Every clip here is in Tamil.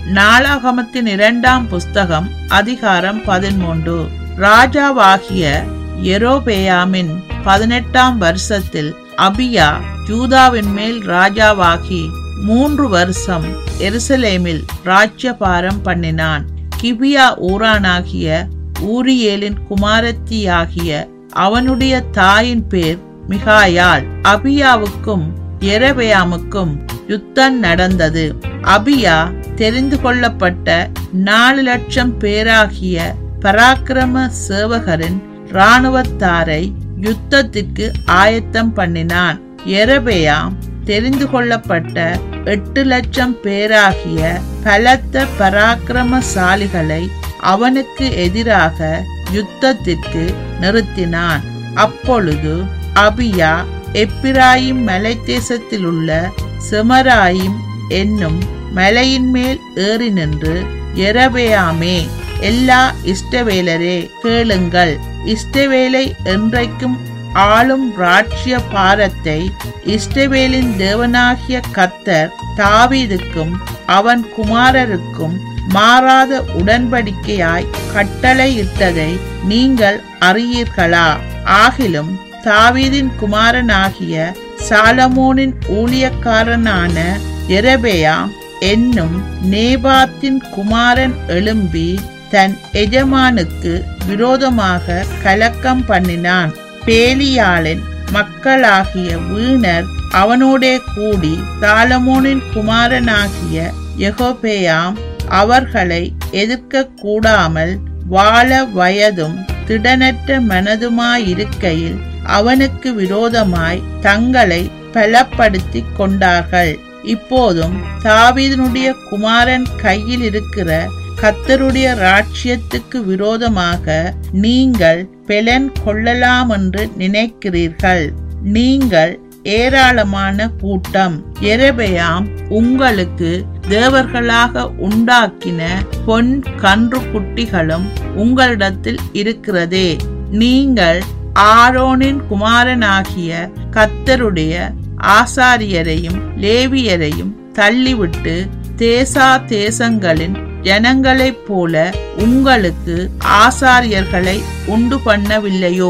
நாளாகமத்தின் இரண்டாம் புஸ்தகம் அதிகாரம் பதிமூன்று ராஜாவாகிய எரோபேயாமின் பதினெட்டாம் வருஷத்தில் அபியா ஜூதாவின் மேல் ராஜாவாகி மூன்று வருஷம் எருசலேமில் ராஜ்யபாரம் பண்ணினான் கிபியா ஊரானாகிய ஊரியேலின் குமாரத்தியாகிய அவனுடைய தாயின் பேர் மிகாயால் அபியாவுக்கும் எரபயாமுக்கும் யுத்தம் நடந்தது அபியா தெரிந்து கொள்ளப்பட்ட நாலு லட்சம் பேராகிய பராக்கிரம சேவகரின் இராணுவத்தாரை யுத்தத்திற்கு ஆயத்தம் பண்ணினான் எரபெயாம் தெரிந்து கொள்ளப்பட்ட எட்டு லட்சம் பேராகிய பலத்த பராக்கிரமசாலிகளை அவனுக்கு எதிராக யுத்தத்திற்கு நிறுத்தினான் அப்பொழுது அபியா எப்பிராயிம் மலை தேசத்தில் உள்ள செமராயிம் என்னும் மலையின் மேல் ஏறி நின்று எரபேயாமே எல்லா இஷ்டவேலரே கேளுங்கள் இஷ்டவேலை என்றைக்கும் ஆளும் ராட்சிய பாரத்தை இஷ்டவேலின் தேவனாகிய கத்தர் தாவீதுக்கும் அவன் குமாரருக்கும் மாறாத உடன்படிக்கையாய் கட்டளையிட்டதை நீங்கள் அறியீர்களா ஆகிலும் தாவீதின் குமாரனாகிய சாலமோனின் ஊழியக்காரனான எரபேயாம் என்னும் நேபாத்தின் குமாரன் எழும்பி தன் எஜமானுக்கு விரோதமாக கலக்கம் பண்ணினான் பேலியாளின் மக்களாகிய வீணர் அவனோடே கூடி சாலமோனின் குமாரனாகிய யெகோபேயாம் அவர்களை எதிர்க்க கூடாமல் வாழ வயதும் திடனற்ற மனதுமாயிருக்கையில் அவனுக்கு விரோதமாய் தங்களை பலப்படுத்திக் கொண்டார்கள் இப்போதும் தாவீதனுடைய குமாரன் கையில் இருக்கிற கத்தருடைய ராட்சியத்துக்கு விரோதமாக நீங்கள் பெலன் கொள்ளலாம் என்று நினைக்கிறீர்கள் நீங்கள் ஏராளமான கூட்டம் எரபெயாம் உங்களுக்கு தேவர்களாக உண்டாக்கின பொன் கன்று குட்டிகளும் உங்களிடத்தில் இருக்கிறதே நீங்கள் ஆரோனின் குமாரனாகிய கத்தருடைய ஆசாரியரையும் லேவியரையும் தள்ளிவிட்டு தேசா தேசங்களின் ஜனங்களைப் போல உங்களுக்கு ஆசாரியர்களை உண்டு பண்ணவில்லையோ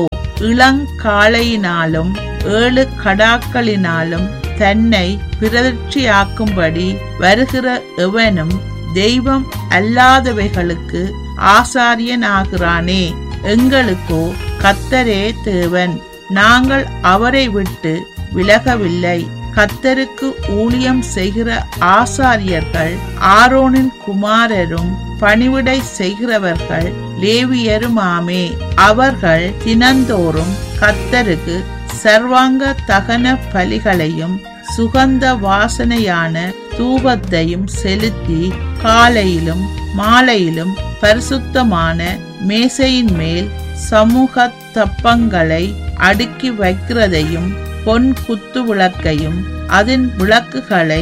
இளங்காளையினாலும் ஏழு கடாக்களினாலும் தன்னை பிரதிர்ச்சியாக்கும்படி வருகிற எவனும் தெய்வம் அல்லாதவைகளுக்கு ஆசாரியனாகிறானே எங்களுக்கோ கத்தரே தேவன் நாங்கள் அவரை விட்டு விலகவில்லை கத்தருக்கு ஊழியம் செய்கிற ஆசாரியர்கள் ஆரோனின் குமாரரும் பணிவிடை செய்கிறவர்கள் லேவியருமாமே அவர்கள் தினந்தோறும் கத்தருக்கு சர்வாங்க தகன பலிகளையும் சுகந்த வாசனையான தூபத்தையும் செலுத்தி காலையிலும் மாலையிலும் பரிசுத்தமான மேசையின் மேல் சமூக தப்பங்களை அடுக்கி வைக்கிறதையும் பொன் குத்து விளக்கையும் அதன் விளக்குகளை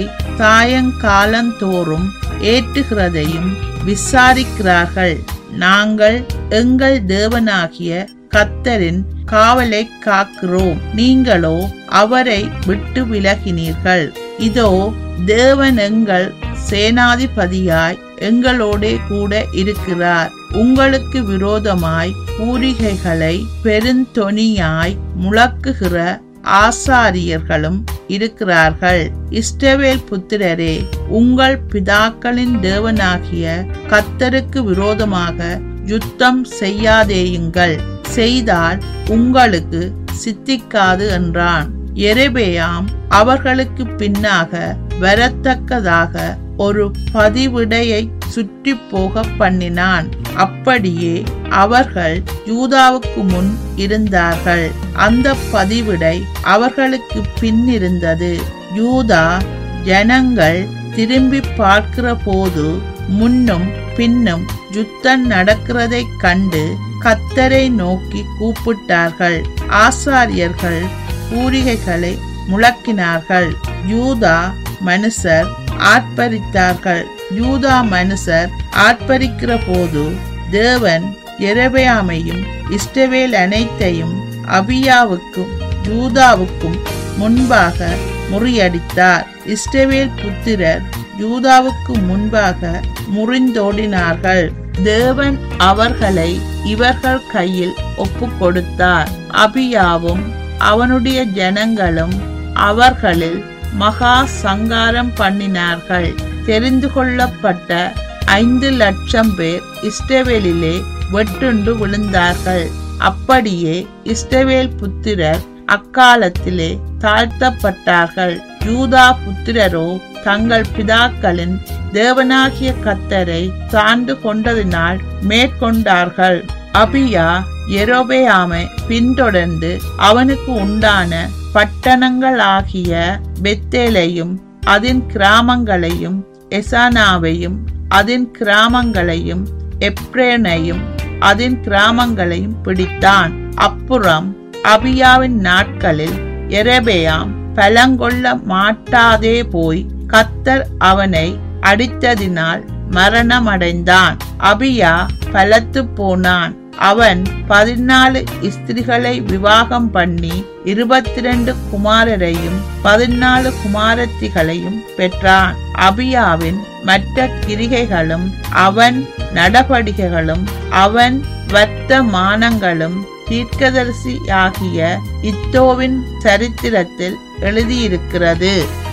சாயங்காலந்தோறும் ஏற்றுகிறதையும் விசாரிக்கிறார்கள் நாங்கள் எங்கள் தேவனாகிய கத்தரின் காவலை காக்கிறோம் நீங்களோ அவரை விட்டு விலகினீர்கள் இதோ தேவன் எங்கள் சேனாதிபதியாய் எங்களோடே கூட இருக்கிறார் உங்களுக்கு விரோதமாய் பூரிகைகளை பெருந்தொனியாய் முழக்குகிற ஆசாரியர்களும் இருக்கிறார்கள் இஸ்ரவேல் புத்திரரே உங்கள் பிதாக்களின் தேவனாகிய கத்தருக்கு விரோதமாக யுத்தம் செய்யாதேயுங்கள் செய்தால் உங்களுக்கு சித்திக்காது என்றான் எரேபேயாம் அவர்களுக்கு பின்னாக வரத்தக்கதாக ஒரு பதிவிடையை சுற்றி போக பண்ணினான் அப்படியே அவர்கள் யூதாவுக்கு முன் இருந்தார்கள் அந்த பதிவிடை அவர்களுக்கு பின்னிருந்தது யூதா ஜனங்கள் திரும்பி பார்க்கிற போது முன்னும் பின்னும் யுத்தம் நடக்கிறதைக் கண்டு கத்தரை நோக்கி கூப்பிட்டார்கள் ஆசாரியர்கள் பூரிகைகளை முழக்கினார்கள் யூதா மனுஷர் ஆர்ப்பரித்தார்கள் யூதா மனுஷர் ஆர்ப்பரிக்கிற போது தேவன் எரபயாமையும் இஸ்டவேல் அனைத்தையும் அபியாவுக்கும் யூதாவுக்கும் முன்பாக முறியடித்தார் இஸ்ரவேல் புத்திரர் யூதாவுக்கு முன்பாக முறிந்தோடினார்கள் தேவன் அவர்களை இவர்கள் கையில் ஒப்பு கொடுத்தார் அபியாவும் அவனுடைய ஜனங்களும் அவர்களில் மகா சங்காரம் பண்ணினார்கள் தெரிந்து கொள்ளப்பட்ட ஐந்து லட்சம் பேர் இஸ்ரவேலிலே வெட்டுண்டு விழுந்தார்கள் அப்படியே இஸ்ரவேல் புத்திரர் அக்காலத்திலே தாழ்த்தப்பட்டார்கள் யூதா புத்திரரோ தங்கள் பிதாக்களின் தேவனாகிய கத்தரை சார்ந்து கொண்டதினால் மேற்கொண்டார்கள் அபியா எரோபேயாமை பின்தொடர்ந்து அவனுக்கு உண்டான பட்டணங்களாகிய பெத்தேலையும் அதன் கிராமங்களையும் எசானாவையும் அதன் கிராமங்களையும் எப்ரேனையும் அதன் கிராமங்களையும் பிடித்தான் அப்புறம் அபியாவின் நாட்களில் எரபேயாம் பலங்கொள்ள மாட்டாதே போய் கத்தர் அவனை அடித்ததினால் மரணமடைந்தான் அபியா பலத்து போனான் அவன் பதினாலு ஸ்திரிகளை விவாகம் பண்ணி இருபத்தி ரெண்டு குமாரரையும் பதினாலு குமாரத்திகளையும் பெற்றான் அபியாவின் மற்ற கிரிகைகளும் அவன் நடபடிகைகளும் அவன் வர்த்தமானங்களும் தீர்க்கதரிசி ஆகிய இத்தோவின் சரித்திரத்தில் எழுதியிருக்கிறது